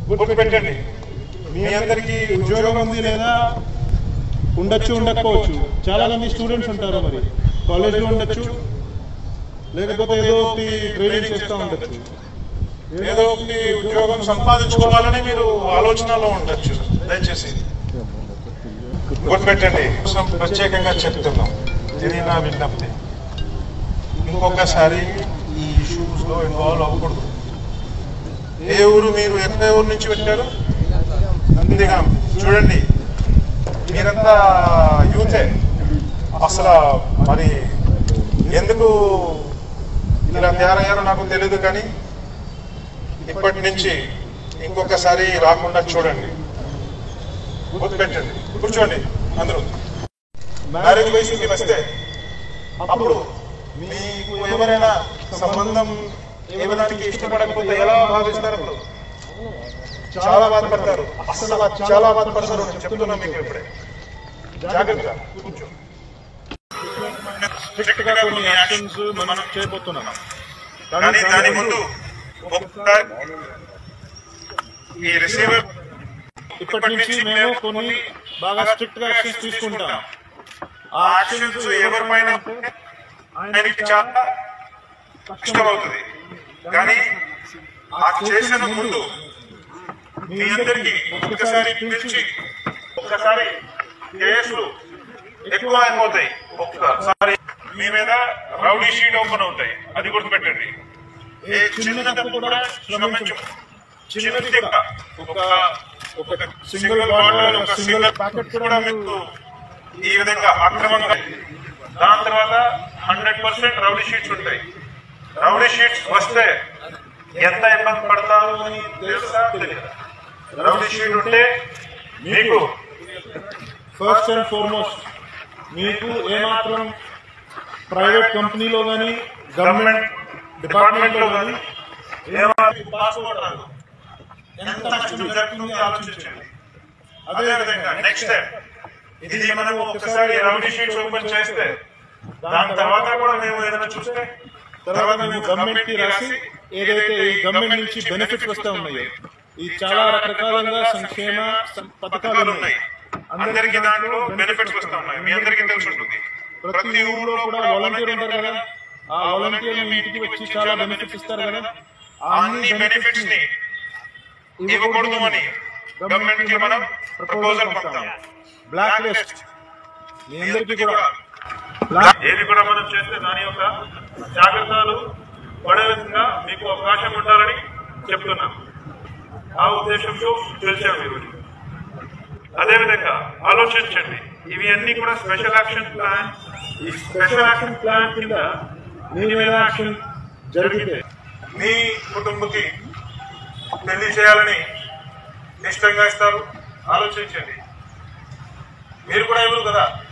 గుర్తుపెట్టండి మీ అందరికీ ఉద్యోగం ఉంది లేదా ఉండొచ్చు ఉండకపోవచ్చు చాలా మంది స్టూడెంట్స్ ఉంటారు మరి కాలేజ్లో ఉండొచ్చు లేకపోతే ఏదో ఒకటి ట్రైనింగ్ చేస్తూ ఉండొచ్చు ఏదో ఒకటి ఉద్యోగం సంపాదించుకోవాలని మీరు ఆలోచనలో ఉండొచ్చు దయచేసి గుర్తుపెట్టండి కోసం ప్రత్యేకంగా చెప్తున్నాం ఇది నా విజ్ఞప్తి ఇంకొకసారి ఈ ఇష్యూస్ లో ఇన్వాల్వ్ అవ్వకూడదు ఏ ఊరు మీరు ఎక్కడ ఊరు నుంచి పెట్టారు నందిగాం చూడండి మీరంతా యూతే అసలు మరి ఎందుకు ఇలా తయారయ్యారో నాకు తెలియదు కానీ ఇప్పటి నుంచి ఇంకొకసారి రాకుండా చూడండి గుర్తుపెట్టండి కూర్చోండి అందరూ మ్యారేజ్ వయసుకి వస్తే అప్పుడు మీకు ఎవరైనా సంబంధం ఇవ్వడానికి ఇష్టపడకపోతే ఎలా భావిస్తారు అప్పుడు చాలా బాధపడతారు అసలు చాలా బాధపడతారు నేను చెప్తున్నా మీకు ఇప్పుడే జాగ్రత్త కూర్చో స్ట్రిక్ట్ గా కొన్ని యాక్షన్స్ మనం చేయబోతున్నాం కానీ దాని ముందు ఒక్క ఈ రిసీవర్ ఇప్పటి నుంచి మేము కొన్ని బాగా స్ట్రిక్ట్ గా యాక్షన్స్ తీసుకుంటాం ఆ యాక్షన్స్ ఎవరిపైన ఆయనకి చాలా కష్టమవుతుంది కానీ ఆ చేసిన ముందు మీ అందరికీ ఒక్కసారి పిలిచి ఒక్కసారి కేసులు ఎక్కువ అయిపోతాయి ఒక్కసారి మీ మీద రౌడీ షీట్ ఓపెన్ అవుతాయి అది గుర్తుపెట్టండి ఏ చిన్న తప్పు కూడా క్షమించము చిన్నది తిక్క ఒక ఒక సింగిల్ బాటిల్ ఒక సింగిల్ ప్యాకెట్ కూడా మీకు ఈ విధంగా అక్రమంగా దాని తర్వాత హండ్రెడ్ పర్సెంట్ రౌడీ షీట్స్ ఉంటాయి రౌడీ షీట్స్ వస్తే ఎంత ఇబ్బంది పడతారు అని తెలుసా తెలియదా రౌడీ షీట్ ఉంటే మీకు ఫస్ట్ అండ్ ఫార్మోస్ట్ మీకు ఏమాత్రం ప్రైవేట్ కంపెనీలో కానీ గవర్నమెంట్ డిపార్ట్మెంట్ లో కానీ ఏమాత్రం పాస్పోర్ట్ రాదు ఎంత నష్టం జరుగుతుంది ఆలోచించండి అదే విధంగా నెక్స్ట్ స్టెప్ ఇది మనం ఒకసారి రౌడీ షీట్స్ ఓపెన్ చేస్తే దాని తర్వాత కూడా మేము ఏదైనా చూస్తే తర్వాత మేము గవర్నమెంట్ కి రాసి ఏదైతే ఈ గవర్నమెంట్ నుంచి బెనిఫిట్స్ వస్తా ఉన్నాయో ఈ చాలా రకరకాలుగా సంక్షేమ సం- పథకాలు ఉన్నాయి అందరికి దాంట్లో బెనిఫిట్స్ వస్తా ఉన్నాయి మీ అందరికీ తెలిసి ఉంటుంది ప్రతి ఊర్లో కూడా వాలంటీర్ ఉంటారు కదా ఆ వాలంటీర్ మీ ఇంటికి వచ్చి చాలా బెనిఫిట్స్ ఇస్తారు కదా ఆ అన్ని బెనిఫిట్స్ ని ఇవ్వకూడదు అని గవర్నమెంట్ కి మనం ప్రపోజల్ పంపుతాం బ్లాక్ లిస్ట్ మీ అందరికీ కూడా ఏది కూడా మనం చేస్తే దాని యొక్క జాగ్రత్తలు పడే విధంగా మీకు అవకాశం ఉండాలని చెప్తున్నాం ఆ ఉద్దేశంతో తెలిసాము ఈరోజు అదేవిధంగా ఆలోచించండి ఇవి అన్ని కూడా స్పెషల్ యాక్షన్ ప్లాన్ ఈ స్పెషల్ యాక్షన్ ప్లాన్ కింద మీ మీద యాక్షన్ జరిగితే మీ కుటుంబకి పెళ్లి చేయాలని ఇష్టంగా ఇస్తారు ఆలోచించండి మీరు కూడా ఎవరు కదా